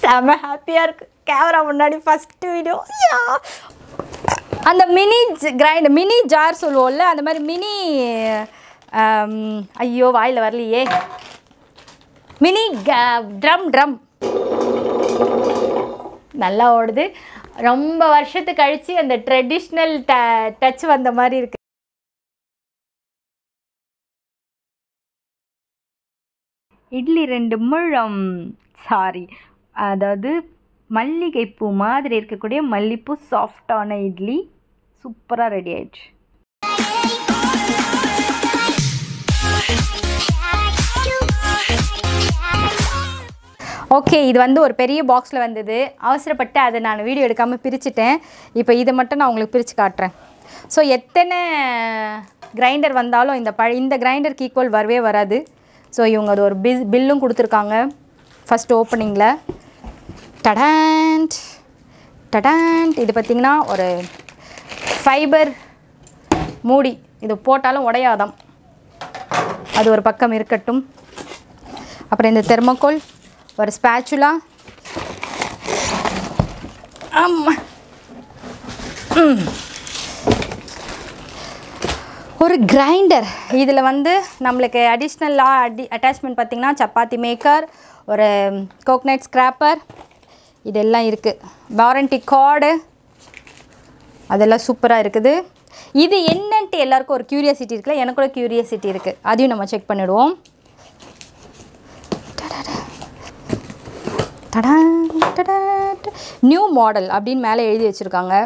செம ஹாப்பியாக இருக்குது கேமரா முன்னாடி ஃபஸ்ட்டு வீடியோ அந்த மினி கிரைண்ட் மினி ஜார் சொல்லுவோம்ல அந்த மாதிரி மினி ஐயோ வாயில் வரலையே மினி ட்ரம் ட்ரம் நல்லா ஓடுது ரொம்ப வருஷத்துக்கு கழிச்சு அந்த ட்ரெடிஷ்னல் ட டச் வந்த மாதிரி இருக்கு இட்லி ரெண்டு முழம் சாரி அதாவது மல்லிகைப்பூ மாதிரி இருக்கக்கூடிய மல்லிப்பூ சாஃப்டான இட்லி சூப்பராக ரெடி ஆயிடுச்சு ஓகே இது வந்து ஒரு பெரிய பாக்ஸில் வந்தது அவசரப்பட்டு அதை நான் வீடியோ எடுக்காமல் பிரிச்சுட்டேன் இப்போ இதை மட்டும் நான் உங்களுக்கு பிரித்து காட்டுறேன் ஸோ எத்தனை கிரைண்டர் வந்தாலும் இந்த ப இந்த கிரைண்டருக்கு ஈக்குவல் வரவே வராது ஸோ இவங்க அது ஒரு பில் பில்லும் கொடுத்துருக்காங்க ஃபஸ்ட் ஓப்பனிங்கில் டடாண்ட் டடாண்ட் இது பார்த்திங்கன்னா ஒரு ஃபைபர் மூடி இது போட்டாலும் உடையாதாம் அது ஒரு பக்கம் இருக்கட்டும் அப்புறம் இந்த தெர்மோகோல் ஒரு ஸ்பேச்சுலா ஆமா ம். ஒரு கிரைண்டர் இதில் வந்து நம்மளுக்கு அடிஷ்னலாக அடி அட்டாச்மெண்ட் பார்த்திங்கன்னா சப்பாத்தி மேக்கர் ஒரு கோக்னட் ஸ்க்ராப்பர் இதெல்லாம் இருக்குது வாரண்டி கார்டு அதெல்லாம் சூப்பராக இருக்குது இது என்னன்ட்டு எல்லாருக்கும் ஒரு க்யூரியாசிட்டி இருக்குல்ல எனக்கு கூட க்யூரியாசிட்டி இருக்குது அதையும் நம்ம செக் பண்ணிடுவோம் நியூ மாடல் அப்படின்னு மேலே எழுதி வச்சுருக்காங்க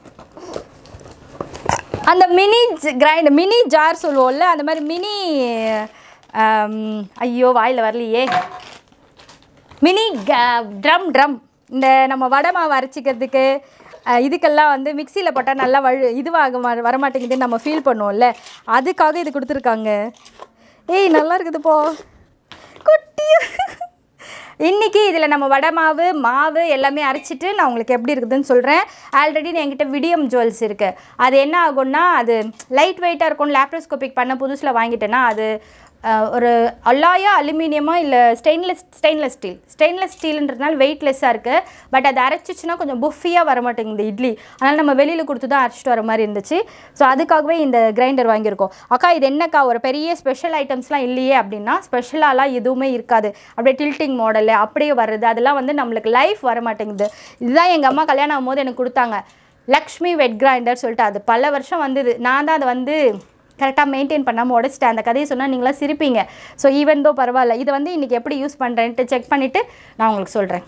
அந்த மினி கிரைண்ட் மினி ஜார் சொல்லுவோம்ல அந்த மாதிரி மினி ஐயோ வாயில் வரலையே மினி ட்ரம் ட்ரம் இந்த நம்ம வடை மாவு அரைச்சிக்கிறதுக்கு அஹ், இதுக்கெல்லாம் வந்து மிக்சியில் போட்டால் நல்லா வழு இதுவாக மா- வரமாட்டேங்குதுன்னு நம்ம ஃபீல் பண்ணுவோம்ல அதுக்காக இது கொடுத்துருக்காங்க ஏய் நல்லா இருக்குது போ குட்டியா இன்றைக்கி இதில் நம்ம வடை மாவு மாவு எல்லாமே அரைச்சிட்டு நான் உங்களுக்கு எப்படி இருக்குதுன்னு சொல்கிறேன் ஆல்ரெடி என்கிட்ட விடியம் ஜுவல்ஸ் இருக்குது அது என்ன ஆகும்னா அது லைட் வெயிட்டாக இருக்கும் லேப்ரோஸ்கோபிக் பண்ண புதுசில் வாங்கிட்டேன்னா அது அஹ், ஒரு அல்லாயா அலுமினியமா இல்லை ஸ்டெயின்லெஸ் ஸ்டெயின்லெஸ் ஸ்டீல் ஸ்டெயின்லெஸ் ஸ்டீல்ன்றதுனால வெயிட்லெஸ்ஸாக இருக்குது பட் அது அரைச்சிச்சுன்னா கொஞ்சம் புஃபியாக வர மாட்டேங்குது இட்லி அதனால் நம்ம வெளியில் கொடுத்து தான் அரைச்சிட்டு வர மாதிரி இருந்துச்சு ஸோ அதுக்காகவே இந்த கிரைண்டர் வாங்கியிருக்கோம் அக்கா இது என்னக்கா ஒரு பெரிய ஸ்பெஷல் ஐட்டம்ஸ்லாம் இல்லையே அப்படின்னா ஸ்பெஷலாலாம் எதுவுமே இருக்காது அப்படியே டில்ட்டிங் மாடலு அப்படியே வர்றது அதெல்லாம் வந்து நம்மளுக்கு லைஃப் வர மாட்டேங்குது இதுதான் எங்கள் அம்மா கல்யாணம் ஆகும்போது எனக்கு கொடுத்தாங்க லக்ஷ்மி வெட் கிரைண்டர் சொல்லிட்டு அது பல வருஷம் வந்தது நான் தான் அதை வந்து கரெக்டாக மெயின்டைன் பண்ணாமல் உடச்சிட்டேன் அந்த கதையை சொன்னால் நீங்களாம் சிரிப்பீங்க ஸோ ஈவன் தோ பரவாயில்ல இதை வந்து இன்றைக்கி எப்படி யூஸ் பண்ணுறேன்ட்டு செக் பண்ணிவிட்டு நான் உங்களுக்கு சொல்கிறேன்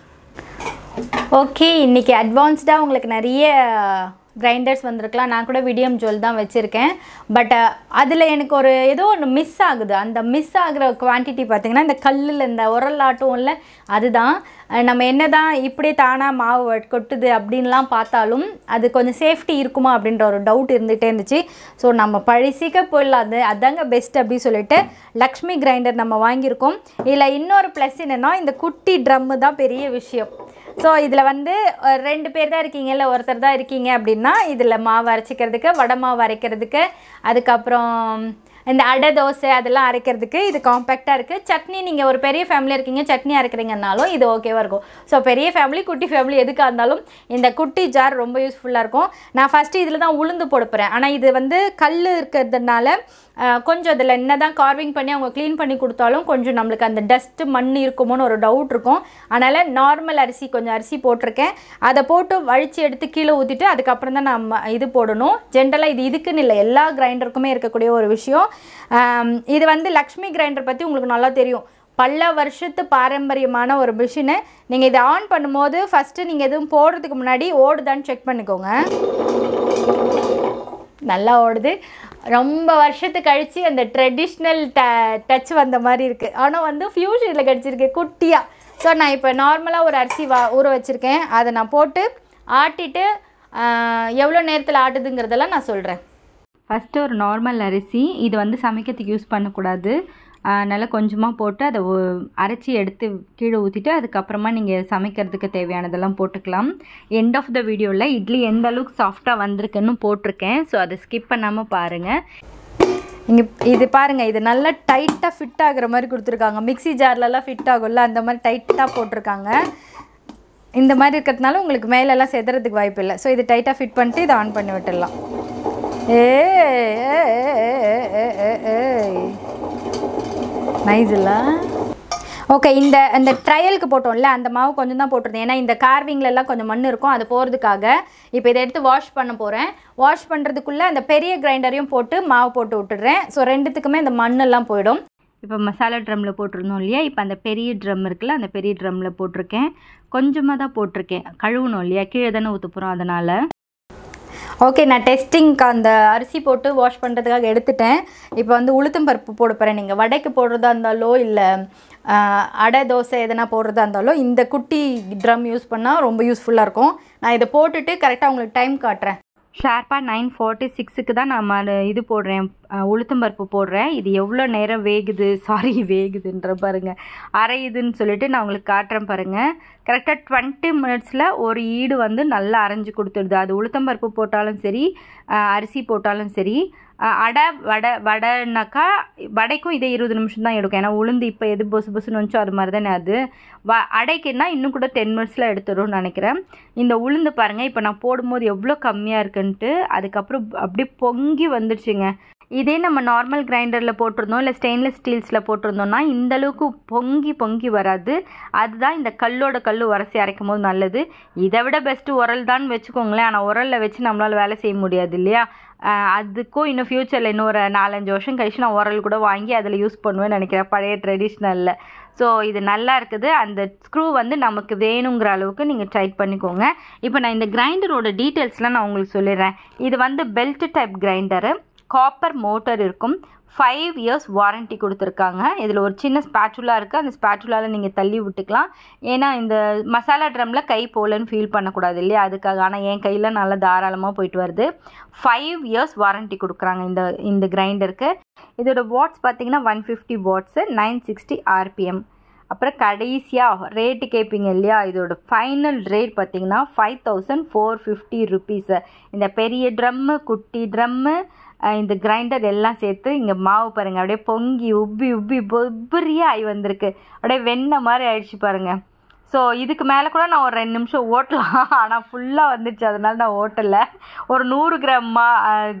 ஓகே இன்றைக்கி அட்வான்ஸ்டாக உங்களுக்கு நிறைய கிரைண்டர்ஸ் வந்திருக்கலாம் நான் கூட விடியம் ஜுவல் தான் வச்சுருக்கேன் பட் அதில் எனக்கு ஒரு ஏதோ ஒன்று மிஸ் ஆகுது அந்த மிஸ் ஆகுற குவான்டிட்டி பார்த்திங்கன்னா இந்த கல்லில் இந்த உரல் ஆட்டம்ல அதுதான் அஹ் நம்ம என்ன தான் இப்படியே தானாக மாவு வ- கொட்டுது அப்படின்லாம் பார்த்தாலும் அது கொஞ்சம் சேஃப்டி இருக்குமா அப்படின்ற ஒரு டவுட் இருந்துகிட்டே இருந்துச்சு ஸோ நம்ம பழசிக்க போயிடலாம் அது அதாங்க பெஸ்ட் அப்படி சொல்லிட்டு லக்ஷ்மி கிரைண்டர் நம்ம வாங்கியிருக்கோம் இதில் இன்னொரு ப்ளஸ் என்னென்னா இந்த குட்டி ட்ரம்மு தான் பெரிய விஷயம் ஸோ இதில் வந்து ஒரு ரெண்டு பேர் தான் இருக்கீங்க இல்லை ஒருத்தர் தான் இருக்கீங்க அப்படின்னா இதில் மாவு அரைச்சிக்கிறதுக்கு வடை மாவு அரைக்கிறதுக்கு அதுக்கப்புறம் இந்த அடை தோசை அதெல்லாம் அரைக்கிறதுக்கு இது காம்பேக்டாக இருக்குது சட்னி நீங்கள் ஒரு பெரிய ஃபேமிலியாக இருக்கீங்க சட்னி அரைக்கிறீங்கன்னாலும் இது ஓகேவாக இருக்கும் ஸோ பெரிய ஃபேமிலி குட்டி ஃபேமிலி எதுக்காக இருந்தாலும் இந்த குட்டி ஜார் ரொம்ப யூஸ்ஃபுல்லாக இருக்கும் நான் ஃபஸ்ட்டு இதில் தான் உளுந்து போட போகிறேன் ஆனால் இது வந்து கல் இருக்கிறதுனால அஹ், கொஞ்சம் அதில் என்ன தான் கார்விங் பண்ணி அவங்க க்ளீன் பண்ணி கொடுத்தாலும் கொஞ்சம் நம்மளுக்கு அந்த டஸ்ட்டு மண் இருக்குமோன்னு ஒரு டவுட் இருக்கும் அதனால் நார்மல் அரிசி கொஞ்சம் அரிசி போட்டிருக்கேன் அதை போட்டு வழித்து எடுத்து கீழே ஊற்றிட்டு அதுக்கப்புறம் தான் நம்ம இது போடணும் ஜென்ரலாக இது இதுக்குன்னு இல்லை எல்லா கிரைண்டருக்குமே இருக்கக்கூடிய ஒரு விஷயம் ஆம், இது வந்து லக்ஷ்மி கிரைண்டர் பற்றி உங்களுக்கு நல்லா தெரியும் பல வருஷத்து பாரம்பரியமான ஒரு மிஷினு நீங்கள் இதை ஆன் பண்ணும்போது ஃபஸ்ட்டு நீங்கள் எதுவும் போடுறதுக்கு முன்னாடி ஓடுதான்னு செக் பண்ணிக்கோங்க நல்லா ஓடுது ரொம்ப வருஷத்துக்கு கழிச்சு அந்த ட்ரெடிஷ்னல் ட டச் வந்த மாதிரி இருக்குது ஆனால் வந்து ஃப்யூஷனில் கிடச்சிருக்கு குட்டியாக ஸோ நான் இப்போ நார்மலாக ஒரு அரிசி வா ஊற வச்சுருக்கேன் அதை நான் போட்டு ஆட்டிட்டு எவ்வளோ நேரத்தில் ஆட்டுதுங்கிறதெல்லாம் நான் சொல்கிறேன் ஃபஸ்ட்டு ஒரு நார்மல் அரிசி இது வந்து சமைக்கிறதுக்கு யூஸ் பண்ணக்கூடாது நல்லா கொஞ்சமாக போட்டு அதை ஒ- அரைச்சி எடுத்து கீழே ஊற்றிட்டு அதுக்கப்புறமா நீங்கள் சமைக்கிறதுக்கு தேவையானதெல்லாம் போட்டுக்கலாம் எண்ட் ஆஃப் த வீடியோவில் இட்லி எந்த அளவுக்கு சாஃப்டாக வந்திருக்குன்னு போட்டிருக்கேன் ஸோ அதை ஸ்கிப் பண்ணாமல் பாருங்கள் இங்கே இது பாருங்கள் இது நல்லா டைட்டாக ஃபிட் ஆகுற மாதிரி கொடுத்துருக்காங்க மிக்ஸி ஜார்லலாம் ஃபிட் ஆகும்ல அந்த மாதிரி டைட்டாக போட்டிருக்காங்க இந்த மாதிரி இருக்கிறதுனால உங்களுக்கு மேலெல்லாம் செதுறதுக்கு வாய்ப்பு இல்லை ஸோ இது டைட்டாக ஃபிட் பண்ணிட்டு இதை ஆன் பண்ணி விட்டுடலாம் ஏ நைஸ் இல்லை ஓகே இந்த இந்த ட்ரையலுக்கு போட்டோம்ல அந்த மாவு கொஞ்சம் தான் போட்டிருந்தேன் ஏன்னா இந்த carvingல எல்லாம் கொஞ்சம் மண் இருக்கும் அது போகிறதுக்காக இப்போ இதை எடுத்து வாஷ் பண்ண போகிறேன் வாஷ் பண்ணுறதுக்குள்ளே அந்த பெரிய கிரைண்டரையும் போட்டு மாவு போட்டு விட்டுடுறேன் ஸோ ரெண்டுத்துக்குமே இந்த மண்ணெல்லாம் போயிடும் இப்போ மசாலா ட்ரம்மில் போட்டிருந்தோம் இல்லையா இப்போ அந்த பெரிய ட்ரம் இருக்குல்ல அந்த பெரிய ட்ரம்மில் போட்டிருக்கேன் கொஞ்சமாக தான் போட்டிருக்கேன் கழுவணும் இல்லையா கீழே தானே ஊற்ற போகிறோம் அதனால் ஓகே நான் டெஸ்டிங்க்கு அந்த அரிசி போட்டு வாஷ் பண்ணுறதுக்காக எடுத்துட்டேன் இப்போ வந்து உளுத்தம் பருப்பு போட போகிறேன் நீங்கள் வடைக்கு போடுறதா இருந்தாலோ இல்லை அடை தோசை எதனா போடுறதா இருந்தாலோ இந்த குட்டி ட்ரம் யூஸ் பண்ணால் ரொம்ப யூஸ்ஃபுல்லாக இருக்கும் நான் இதை போட்டுட்டு கரெக்டாக உங்களுக்கு டைம் காட்டுறேன் ஷார்ப்பாக நைன் ஃபார்ட்டி சிக்ஸுக்கு தான் நான் ம- இது போடுறேன் அஹ், உளுத்தம்பருப்பு போடுறேன் இது எவ்வளோ நேரம் வேகுது சாரி வேகுதுன்ற பாருங்க அரையுதுன்னு சொல்லிட்டு நான் உங்களுக்கு காட்டுறேன் பாருங்கள் கரெக்டாக டுவெண்ட்டி மினிட்ஸில் ஒரு ஈடு வந்து நல்லா அரைஞ்சு கொடுத்துடுது அது உளுத்தம்பருப்பு போட்டாலும் சரி அஹ், அரிசி போட்டாலும் சரி அஹ், அடை வடை வடைனாக்கா வடைக்கும் இதே இருபது நிமிஷம் தான் எடுக்கும் ஏன்னா உளுந்து இப்போ எது பொசு பொசுன்னு வந்துச்சோ அது மாதிரி தானே அது வ அடைக்குன்னா இன்னும் கூட டென் மினிட்ஸில் எடுத்துடும்னு நினைக்கிறேன் இந்த உளுந்து பாருங்கள் இப்போ நான் போடும்போது எவ்வளோ கம்மியாக இருக்குன்ட்டு அதுக்கப்புறம் அப்படியே பொங்கி வந்துடுச்சுங்க இதே நம்ம நார்மல் கிரைண்டரில் போட்டிருந்தோம் இல்லை ஸ்டெயின்லெஸ் ஸ்டீல்ஸில் போட்டிருந்தோம்னா இந்த அளவுக்கு பொங்கி பொங்கி வராது அதுதான் இந்த கல்லோட கல் உரசி அரைக்கும் போது நல்லது இதை விட பெஸ்ட்டு உரல் தான் வச்சுக்கோங்களேன் ஆனால் உரலில் வச்சு நம்மளால் வேலை செய்ய முடியாது இல்லையா ஆஹ் அதுக்கும் இன்னும் ஃப்யூச்சரில் இன்னும் ஒரு நாலஞ்சு வருஷம் கழிச்சு நான் உரல் கூட வாங்கி அதில் யூஸ் பண்ணுவேன்னு நினைக்கிறேன் பழைய ட்ரெடிஷ்னலில் ஸோ இது நல்லா இருக்குது அந்த ஸ்க்ரூ வந்து நமக்கு வேணுங்கிற அளவுக்கு நீங்கள் டைட் பண்ணிக்கோங்க இப்போ நான் இந்த கிரைண்டரோட டீட்டெயில்ஸ்லாம் நான் உங்களுக்கு சொல்லிடுறேன் இது வந்து belt type grinder copper motor இருக்கும் ஃபைவ் இயர்ஸ் வாரண்டி கொடுத்துருக்காங்க இதில் ஒரு சின்ன ஸ்பேச்சுலா இருக்குது அந்த ஸ்பேச்சுலாவில் நீங்கள் தள்ளி விட்டுக்கலாம் ஏன்னா இந்த மசாலா ட்ரம்மில் கை போகலன்னு ஃபீல் பண்ணக்கூடாது இல்லையா அதுக்காக ஆனால் என் கையில் நல்லா தாராளமாக போயிட்டு வருது ஃபைவ் இயர்ஸ் வாரண்டி கொடுக்குறாங்க இந்த இந்த கிரைண்டருக்கு இதோட வாட்ஸ் பார்த்தீங்கன்னா one fifty watts nine sixty RPM அப்புறம் கடைசியாக ரேட்டு கேட்பீங்க இல்லையா இதோட ஃபைனல் ரேட் பார்த்தீங்கன்னா five thousand four fifty rupees இந்த பெரிய ட்ரம்மு குட்டி ட்ரம்மு இந்த கிரைண்டர் எல்லாம் சேர்த்து இங்கே மாவு பாருங்கள் அப்படியே பொங்கி உப்பி உப்பி பொப்பரியாக ஆகி வந்திருக்கு அப்படியே வெண்ணெய் மாதிரி ஆயிடுச்சு பாருங்கள் ஸோ இதுக்கு மேலே கூட நான் ஒரு ரெண்டு நிமிஷம் ஓட்டலாம் ஆனால் ஃபுல்லாக வந்துடுச்சு அதனால நான் ஓட்டலை ஒரு நூறு கிராம் மா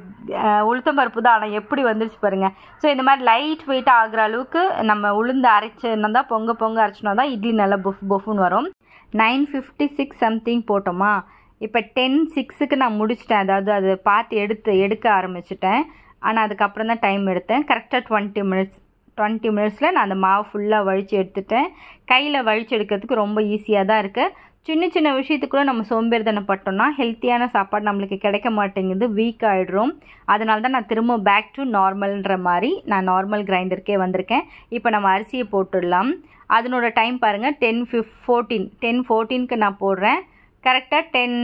உளுத்தம் பருப்பு தான் ஆனால் எப்படி வந்துருச்சு பாருங்கள் ஸோ இந்த மாதிரி லைட் வெயிட் ஆகுற அளவுக்கு நம்ம உளுந்து அரைச்சோன்னா தான் பொங்க பொங்க அரைச்சினா தான் இட்லி நல்லா புஃப் புஃப்னு வரும் நைன் ஃபிஃப்டி சிக்ஸ் சம்திங் போட்டோமா இப்போ டென் சிக்ஸுக்கு நான் முடிச்சிட்டேன் அதாவது அதை பார்த்து எடுத்து எடுக்க ஆரம்பிச்சிட்டேன் ஆனால் அதுக்கப்புறம் தான் டைம் எடுத்தேன் கரெக்டாக டுவெண்ட்டி மினிட்ஸ் டுவெண்ட்டி மினிட்ஸில் நான் அந்த மாவு ஃபுல்லாக வழித்து எடுத்துட்டேன் கையில் வழித்து எடுக்கிறதுக்கு ரொம்ப ஈஸியாக தான் இருக்குது சின்ன சின்ன விஷயத்துக்குள்ள நம்ம சோம்பேறித்தனப்பட்டோம்னா ஹெல்த்தியான சாப்பாடு நம்மளுக்கு கிடைக்க மாட்டேங்குது வீக் ஆகிடுறோம் அதனால தான் நான் திரும்ப பேக் டு நார்மல்ன்ற மாதிரி நான் நார்மல் கிரைண்டருக்கே வந்திருக்கேன் இப்போ நம்ம அரிசியை போட்டுடலாம் அதனோட டைம் பாருங்கள் டென் ஃபிஃப் ஃபோர்டீன் டென் ஃபோர்டீனுக்கு நான் போடுறேன் கரெக்டாக டென்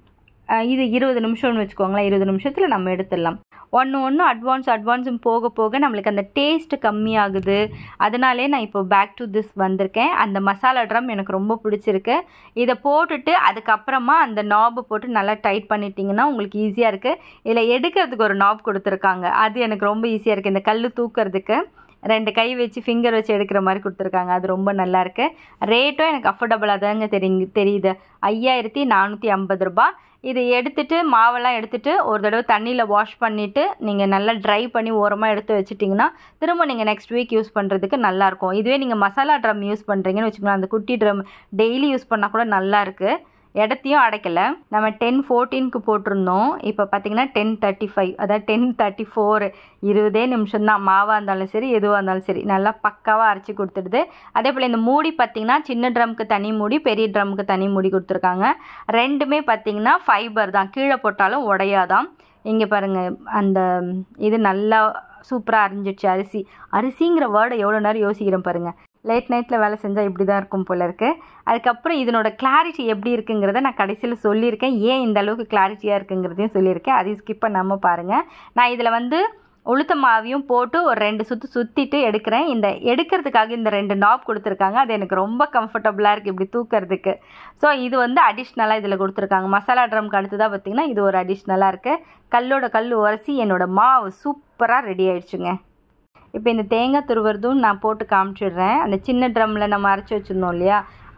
இது இருபது நிமிஷம்னு வச்சுக்கோங்களேன் இருபது நிமிஷத்தில் நம்ம எடுத்துடலாம் ஒன்று ஒன்று அட்வான்ஸ் அட்வான்ஸும் போக போக நம்மளுக்கு அந்த டேஸ்ட் கம்மியாகுது அதனாலே நான் இப்போ பேக் டு திஸ் வந்திருக்கேன் அந்த மசாலா ட்ரம் எனக்கு ரொம்ப பிடிச்சிருக்கு இதை போட்டுட்டு அதுக்கப்புறமா அந்த நாபை போட்டு நல்லா டைட் பண்ணிட்டீங்கன்னா உங்களுக்கு ஈஸியாக இருக்குது இதில் எடுக்கிறதுக்கு ஒரு நாப் கொடுத்துருக்காங்க அது எனக்கு ரொம்ப ஈஸியாக இருக்குது இந்த கல் தூக்கிறதுக்கு ரெண்டு கை வச்சு ஃபிங்கர் வச்சு எடுக்கிற மாதிரி கொடுத்துருக்காங்க அது ரொம்ப நல்லா இருக்கு ரேட்டும் எனக்கு அஃபோர்டபுளாக தாங்க தெரியுங்க தெரியுது ஐயாயிரத்தி நானூற்றி ஐம்பது ரூபாய் இதை எடுத்துட்டு மாவெல்லாம் எடுத்துட்டு ஒரு தடவை தண்ணியில் வாஷ் பண்ணிவிட்டு நீங்கள் நல்லா ட்ரை பண்ணி ஓரமாக எடுத்து வச்சிட்டிங்கன்னா திரும்ப நீங்கள் நெக்ஸ்ட் வீக் யூஸ் பண்ணுறதுக்கு நல்லாயிருக்கும் இதுவே நீங்கள் மசாலா ட்ரம் யூஸ் பண்ணுறீங்கன்னு வச்சுக்கோங்களேன் அந்த குட்டி ட்ரம் டெய்லி யூஸ் பண்ணால் கூட நல்லா இருக்குது இடத்தையும் அடைக்கலை நம்ம டென் ஃபோர்டீனுக்கு போட்டிருந்தோம் இப்போ பார்த்தீங்கன்னா டென் தேர்ட்டி ஃபைவ் அதாவது டென் தேர்ட்டி ஃபோர் இருபதே நிமிஷம் தான் மாவாக இருந்தாலும் சரி எதுவாக இருந்தாலும் சரி நல்லா பக்காவாக அரைச்சி கொடுத்துடுது அதே போல் இந்த மூடி பார்த்தீங்கன்னா சின்ன ட்ரம்க்கு தனி மூடி பெரிய ட்ரம்க்கு தனி மூடி கொடுத்துருக்காங்க ரெண்டுமே பார்த்தீங்கன்னா ஃபைபர் தான் கீழே போட்டாலும் உடையாதான் இங்கே பாருங்கள் அந்த இது நல்லா சூப்பராக அரிஞ்சிடுச்சு அரிசி அரிசிங்கிற வேர்டை எவ்வளோ நேரம் யோசிக்கிறேன் பாருங்கள் லேட் நைட்டில் வேலை செஞ்சால் இப்படி தான் இருக்கும் போல இருக்குது அதுக்கப்புறம் இதனோட கிளாரிட்டி எப்படி இருக்குங்கிறத நான் கடைசியில் சொல்லியிருக்கேன் ஏன் இந்த அளவுக்கு கிளாரிட்டியாக இருக்குங்கிறதையும் சொல்லியிருக்கேன் அதையும் ஸ்கிப் பண்ணாமல் பாருங்கள் நான் இதில் வந்து உளுத்த மாவையும் போட்டு ஒரு ரெண்டு சுற்று சுற்றிட்டு எடுக்கிறேன் இந்த எடுக்கிறதுக்காக இந்த ரெண்டு நாப் கொடுத்துருக்காங்க அது எனக்கு ரொம்ப கம்ஃபர்டபுளாக இருக்குது இப்படி தூக்கிறதுக்கு ஸோ இது வந்து அடிஷ்னலாக இதில் கொடுத்துருக்காங்க மசாலா ட்ரம்க்கு அடுத்ததாக பார்த்திங்கன்னா இது ஒரு அடிஷ்னலாக இருக்குது கல்லோட கல் உரசி என்னோடய மாவு சூப்பராக ரெடி ஆயிடுச்சுங்க இப்போ இந்த தேங்காய் துருவுறதும் நான் போட்டு காமிச்சிடுறேன் அந்த சின்ன ட்ரம்மில் நம்ம அரைச்சி வச்சுருந்தோம் இல்லையா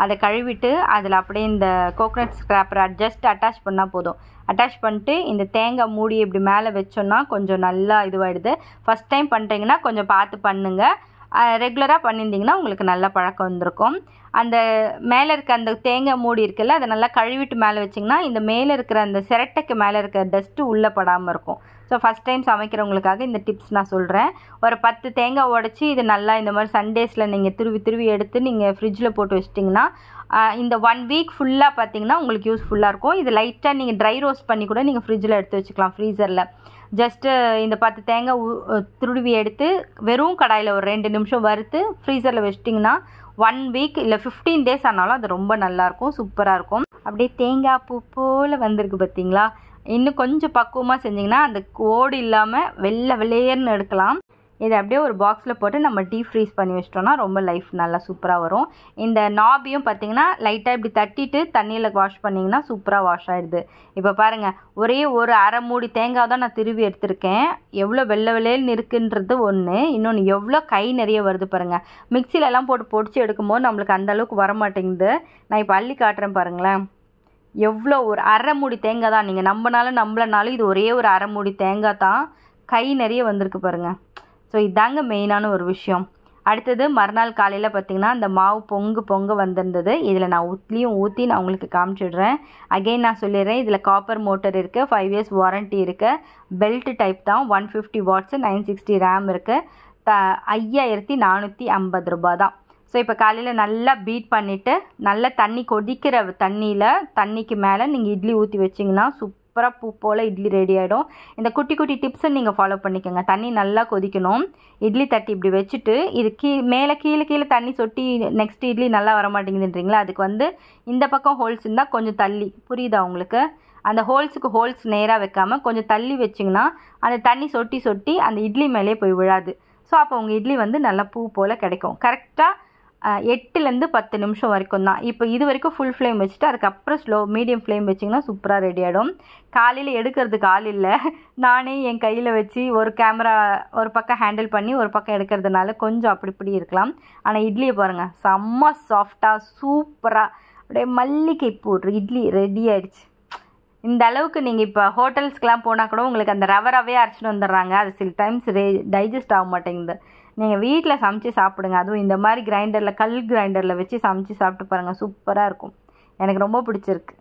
அதை கழுவிட்டு அதில் அப்படியே இந்த கோகனட் ஸ்க்ராப்பரை ஜஸ்ட் அட்டாச் பண்ணால் போதும் அட்டாச் பண்ணிட்டு இந்த தேங்காய் மூடி இப்படி மேலே வச்சோன்னா கொஞ்சம் நல்லா இதுவாகிடுது ஃபஸ்ட் டைம் பண்ணுறீங்கன்னா கொஞ்சம் பார்த்து பண்ணுங்கள் ரெகுலராக பண்ணியிருந்தீங்கன்னா உங்களுக்கு நல்ல பழக்கம் வந்திருக்கும் அந்த மேலே இருக்க அந்த தேங்காய் மூடி இருக்குல்ல அதை நல்லா கழுவிட்டு மேலே வச்சிங்கன்னா இந்த மேலே இருக்கிற அந்த சிரட்டைக்கு மேலே இருக்க டஸ்ட்டு உள்ளே படாமல் இருக்கும் ஸோ ஃபஸ்ட் டைம் சமைக்கிறவங்களுக்காக இந்த டிப்ஸ் நான் சொல்கிறேன் ஒரு பத்து தேங்காய் உடச்சி இது நல்லா இந்த மாதிரி சண்டேஸில் நீங்கள் திருவி திருவி எடுத்து நீங்கள் ஃப்ரிட்ஜில் போட்டு வச்சிட்டிங்கன்னா ஆஹ் இந்த ஒன் வீக் ஃபுல்லாக பார்த்தீங்கன்னா உங்களுக்கு யூஸ்ஃபுல்லாக இருக்கும் இது லைட்டாக நீங்கள் ட்ரை ரோஸ்ட் பண்ணி கூட நீங்கள் ஃப்ரிட்ஜில் எடுத்து வச்சுக்கலாம் ஃப்ரீசரில் ஜஸ்ட்டு இந்த பத்து தேங்காய் ஊ- துருவி எடுத்து வெறும் கடாயில் ஒரு ரெண்டு நிமிஷம் வறுத்து ஃப்ரீசரில் வச்சிட்டிங்கன்னா ஒன் வீக் இல்லை ஃபிஃப்டீன் டேஸ் ஆனாலும் அது ரொம்ப நல்லாயிருக்கும் சூப்பராக இருக்கும் அப்படியே தேங்காய் பூ போல் வந்திருக்கு பார்த்தீங்களா இன்னும் கொஞ்சம் பக்குவமாக செஞ்சிங்கன்னா அந்த ஓடு இல்லாமல் வெள்ளை வெள்ளையர்னு எடுக்கலாம் இதை அப்படியே ஒரு பாக்ஸில் போட்டு நம்ம டீப் ஃப்ரீஸ் பண்ணி வச்சிட்டோம்னா ரொம்ப லைஃப் நல்லா சூப்பராக வரும் இந்த நாபியும் பார்த்தீங்கன்னா லைட்டாக இப்படி தட்டிட்டு தண்ணியில் வாஷ் பண்ணிங்கன்னா சூப்பராக வாஷ் ஆகிடுது இப்போ பாருங்கள் ஒரே ஒரு அரை மூடி தேங்காய் தான் நான் திருவி எடுத்திருக்கேன் எவ்வளோ வெள்ளை வெள்ளையல்னு இருக்குன்றது ஒன்று இன்னொன்று எவ்வளோ கை நிறைய வருது பாருங்கள் மிக்சிலெல்லாம் போட்டு பொடிச்சு எடுக்கும்போது நம்மளுக்கு அந்த அளவுக்கு வர மாட்டேங்குது நான் இப்போ அள்ளி காட்டுறேன் பாருங்களேன் எவ்வளோ ஒரு அரை மூடி தேங்காய் தான் நீங்கள் நம்பினாலும் நம்பலனாலும் இது ஒரே ஒரு அரை மூடி தேங்காய் தான் கை நிறைய வந்திருக்கு பாருங்கள் ஸோ இதாங்க மெயினான ஒரு விஷயம் அடுத்தது மறுநாள் காலையில் பார்த்தீங்கன்னா அந்த மாவு பொங்கு பொங்க வந்திருந்தது இதில் நான் ஊற்றியும் ஊற்றி நான் உங்களுக்கு காமிச்சிடுறேன் அகைன் நான் சொல்லிடுறேன் இதில் காப்பர் மோட்டர் இருக்குது ஃபைவ் இயர்ஸ் வாரண்ட்டி இருக்குது பெல்ட் டைப் தான் one fifty watts nine sixty ரேம் இருக்குது த ஐயாயிரத்தி நானூற்றி ஐம்பது ரூபா தான் ஸோ இப்போ காலையில் நல்லா பீட் பண்ணிவிட்டு நல்லா தண்ணி கொதிக்கிற தண்ணியில் தண்ணிக்கு மேலே நீங்கள் இட்லி ஊற்றி வச்சிங்கன்னா சூப்பராக பூ போல் இட்லி ரெடி ஆகிடும் இந்த குட்டி குட்டி டிப்ஸை நீங்கள் ஃபாலோ பண்ணிக்கோங்க தண்ணி நல்லா கொதிக்கணும் இட்லி தட்டி இப்படி வச்சுட்டு இது கீ மேலே கீழே கீழே தண்ணி சொட்டி நெக்ஸ்ட் இட்லி நல்லா வர மாட்டேங்குதுன்றீங்களா அதுக்கு வந்து இந்த பக்கம் ஹோல்ஸ் இருந்தால் கொஞ்சம் தள்ளி புரியுதா உங்களுக்கு அந்த ஹோல்ஸுக்கு ஹோல்ஸ் நேராக வைக்காம கொஞ்சம் தள்ளி வச்சிங்கன்னா அந்த தண்ணி சொட்டி சொட்டி அந்த இட்லி மேலே போய் விழாது ஸோ அப்போ உங்கள் இட்லி வந்து நல்லா பூ போல் கிடைக்கும் கரெக்டாக எட்டுலேருந்து பத்து நிமிஷம் வரைக்கும் தான் இப்போ இது வரைக்கும் ஃபுல் ஃப்ளேம் வச்சுட்டு அதுக்கப்புறம் ஸ்லோ மீடியம் ஃப்ளேம் வச்சிங்கன்னா சூப்பராக ரெடி ஆகிடும் காலையில் எடுக்கிறதுக்கு ஆள் இல்லை நானே என் கையில் வச்சு ஒரு கேமரா ஒரு பக்கம் ஹேண்டில் பண்ணி ஒரு பக்கம் எடுக்கிறதுனால கொஞ்சம் அப்படி இப்படி இருக்கலாம் ஆனால் இட்லியை பாருங்கள் செம்ம சாஃப்டாக சூப்பராக அப்படியே மல்லிகை பூ இட்லி ரெடி ஆயிடுச்சு இந்த அளவுக்கு நீங்கள் இப்போ ஹோட்டல்ஸ்க்கெலாம் போனால் கூட உங்களுக்கு அந்த ரவை ரவையாக அரைச்சிட்டு வந்துடுறாங்க அது சில டைம்ஸ் ரே டைஜஸ்ட் ஆக மாட்டேங்குது நீங்கள் வீட்டில் சமைச்சு சாப்பிடுங்க அதுவும் இந்த மாதிரி கிரைண்டரில் கல் கிரைண்டரில் வச்சு சமைச்சு சாப்பிட்டு பாருங்கள் சூப்பராக இருக்கும் எனக்கு ரொம்ப பிடிச்சிருக்கு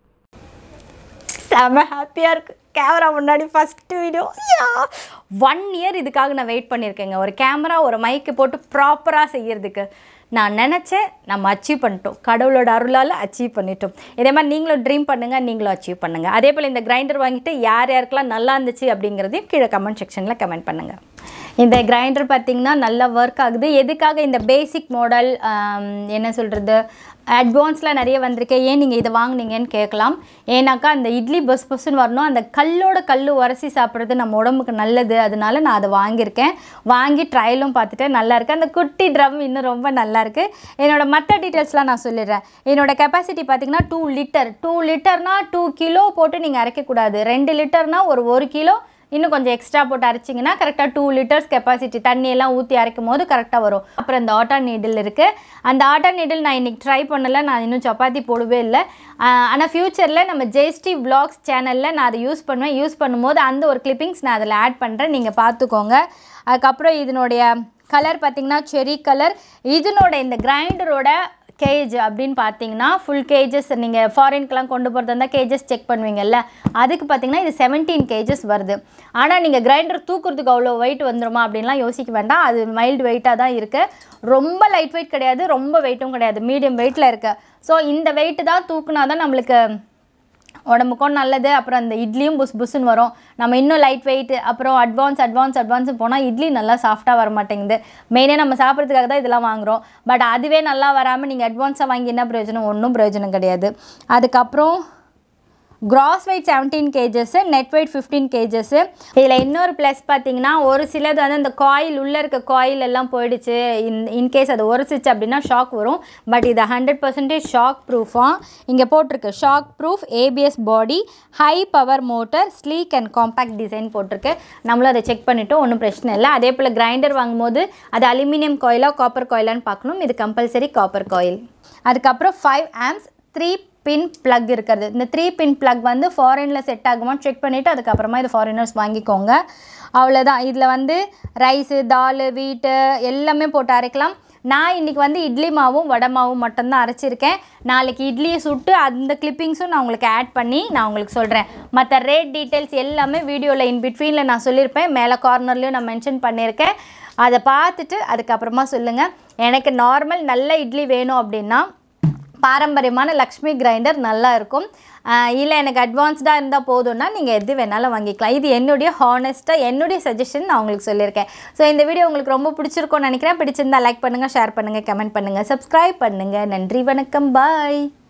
செம ஹாப்பியாக இருக்குது கேமரா முன்னாடி ஃபஸ்ட்டு வீடியோ ஒன் இயர் இதுக்காக நான் வெயிட் பண்ணியிருக்கேங்க ஒரு கேமரா ஒரு மைக்கு போட்டு ப்ராப்பராக செய்யறதுக்கு நான் நினச்சேன் நம்ம அச்சீவ் பண்ணிட்டோம் கடவுளோட அருளால் அச்சீவ் பண்ணிட்டோம் இதே மாதிரி நீங்களும் ட்ரீம் பண்ணுங்கள் நீங்களும் அச்சீவ் பண்ணுங்கள் அதே போல் இந்த கிரைண்டர் வாங்கிட்டு யார் யாருக்கெல்லாம் நல்லா இருந்துச்சு அப்படிங்கிறதையும் கீழே கமெண்ட் செக்ஷனில் கமெண்ட் பண்ணுங்கள் இந்த கிரைண்டர் பார்த்தீங்கன்னா நல்லா ஒர்க் ஆகுது எதுக்காக இந்த பேசிக் மாடல் என்ன சொல்கிறது அட்வான்ஸில் நிறைய வந்திருக்கு ஏன் நீங்கள் இதை வாங்குனீங்கன்னு கேட்கலாம் ஏன்னாக்கா அந்த இட்லி பஸ் பஸ்ன்னு வரணும் அந்த கல்லோட கல் உரசி சாப்பிட்றது நம்ம உடம்புக்கு நல்லது அதனால நான் அதை வாங்கியிருக்கேன் வாங்கி ட்ரையலும் பார்த்துட்டு நல்லா இருக்கு அந்த குட்டி ட்ரம் இன்னும் ரொம்ப நல்லா இருக்கு என்னோட மற்ற டீட்டெயில்ஸ்லாம் நான் சொல்லிடுறேன் என்னோட கெப்பாசிட்டி பார்த்தீங்கன்னா டூ லிட்டர் டூ லிட்டர்னா டூ கிலோ போட்டு நீங்கள் அரைக்கக்கூடாது ரெண்டு லிட்டர்னா ஒரு ஒரு கிலோ இன்னும் கொஞ்சம் எக்ஸ்ட்ரா போட்டு அரைச்சிங்கன்னா கரெக்டாக டூ லிட்டர்ஸ் கெப்பாசிட்டி தண்ணியெல்லாம் ஊற்றி அரைக்கும் போது கரெக்டாக வரும் அப்புறம் இந்த ஆட்டா நீடில் இருக்குது அந்த ஆட்டா நீடில் நான் இன்றைக்கி ட்ரை பண்ணலை நான் இன்னும் சப்பாத்தி போடவே இல்லை ஆனால் ஃப்யூச்சரில் நம்ம ஜெயஸ்டி vlogs சேனலில் நான் அதை யூஸ் பண்ணுவேன் யூஸ் பண்ணும்போது அந்த ஒரு கிளிப்பிங்ஸ் நான் அதில் ஆட் பண்ணுறேன் நீங்கள் பார்த்துக்கோங்க அதுக்கப்புறம் இதனுடைய கலர் பார்த்திங்கன்னா செரி கலர் இதனோட இந்த கிரைண்டரோட கேஜ் அப்படின்னு பார்த்தீங்கன்னா ஃபுல் கேஜஸ் நீங்கள் ஃபாரின்க்கெலாம் கொண்டு போகிறது இருந்தால் கேஜஸ் செக் பண்ணுவீங்கல்ல அதுக்கு பார்த்தீங்கன்னா இது செவன்டீன் கேஜஸ் வருது ஆனால் நீங்கள் கிரைண்டர் தூக்குறதுக்கு அவ்வளோ வெயிட் வந்துருமா அப்படின்லாம் யோசிக்க வேண்டாம் அது மைல்டு வெயிட்டாக தான் இருக்குது ரொம்ப லைட் வெயிட் கிடையாது ரொம்ப வெயிட்டும் கிடையாது மீடியம் வெயிட்டில் இருக்குது ஸோ இந்த வெயிட்டு தான் தூக்குனா தான் நம்மளுக்கு உடம்புக்கும் நல்லது அப்புறம் அந்த இட்லியும் புஸ் புஸ்ன்னு வரும் நம்ம இன்னும் லைட் வெயிட் அப்புறம் அட்வான்ஸ் அட்வான்ஸ் அட்வான்ஸ் போனால் இட்லி நல்லா சாஃப்டாக வர மாட்டேங்குது மெயினாக நம்ம சாப்பிட்றதுக்காக தான் இதெல்லாம் வாங்குகிறோம் பட் அதுவே நல்லா வராமல் நீங்கள் அட்வான்ஸாக வாங்கி என்ன பிரயோஜனம் ஒன்றும் பிரயோஜனம் கிடையாது அதுக்கப்புறம் gross weight seventeen kgs net weight fifteen kgs இதில் இன்னொரு ப்ளஸ் பார்த்தீங்கன்னா ஒரு சிலது வந்து அந்த காயில் உள்ளே இருக்க காயில் எல்லாம் போயிடுச்சு இன் இன்கேஸ் அது உரசிச்சு அப்படின்னா ஷாக் வரும் பட் இது ஹண்ட்ரட் பர்சன்டேஜ் ஷாக் ப்ரூஃபாக இங்கே போட்டிருக்கு shock proof ABS body high power motor sleek and compact design போட்டிருக்கு நம்மளும் அதை செக் பண்ணிவிட்டு ஒன்றும் பிரச்சனை இல்லை அதே போல் கிரைண்டர் வாங்கும்போது அது அலுமினியம் காயிலா காப்பர் காயிலான்னு பார்க்கணும் இது கம்பல்சரி காப்பர் காயில் அதுக்கப்புறம் five amps three pin plug இருக்கிறது இந்த த்ரீ பின் plug வந்து ஃபாரினில் செட் ஆகுமான்னு செக் பண்ணிவிட்டு அதுக்கப்புறமா இது ஃபாரினர்ஸ் வாங்கிக்கோங்க அவ்வளோதான் இதில் வந்து ரைஸு தால் வீட்டு எல்லாமே போட்டு அரைக்கலாம் நான் இன்றைக்கி வந்து இட்லி மாவும் வடை மாவும் மட்டும்தான் அரைச்சிருக்கேன் நாளைக்கு இட்லியை சுட்டு அந்த கிளிப்பிங்ஸும் நான் உங்களுக்கு ஆட் பண்ணி நான் உங்களுக்கு சொல்கிறேன் மற்ற ரேட் டீட்டெயில்ஸ் எல்லாமே வீடியோவில் இன் பிட்வீனில் நான் சொல்லியிருப்பேன் மேலே கார்னர்லேயும் நான் மென்ஷன் பண்ணியிருக்கேன் அதை பார்த்துட்டு அதுக்கப்புறமா சொல்லுங்கள் எனக்கு நார்மல் நல்ல இட்லி வேணும் அப்படின்னா பாரம்பரியமான லக்ஷ்மி கிரைண்டர் நல்லா இருக்கும் இல்லை எனக்கு அட்வான்ஸ்டாக இருந்தால் போதும்னா நீங்கள் எது வேணாலும் வாங்கிக்கலாம் இது என்னுடைய ஹானஸ்ட்டாக என்னுடைய சஜஷன் நான் உங்களுக்கு சொல்லியிருக்கேன் ஸோ இந்த வீடியோ உங்களுக்கு ரொம்ப பிடிச்சிருக்கும்னு நினைக்கிறேன் பிடிச்சிருந்தா லைக் பண்ணுங்கள் ஷேர் பண்ணுங்கள் கமெண்ட் பண்ணுங்கள் சப்ஸ்கிரைப் பண்ணுங்கள் நன்றி வணக்கம் பாய்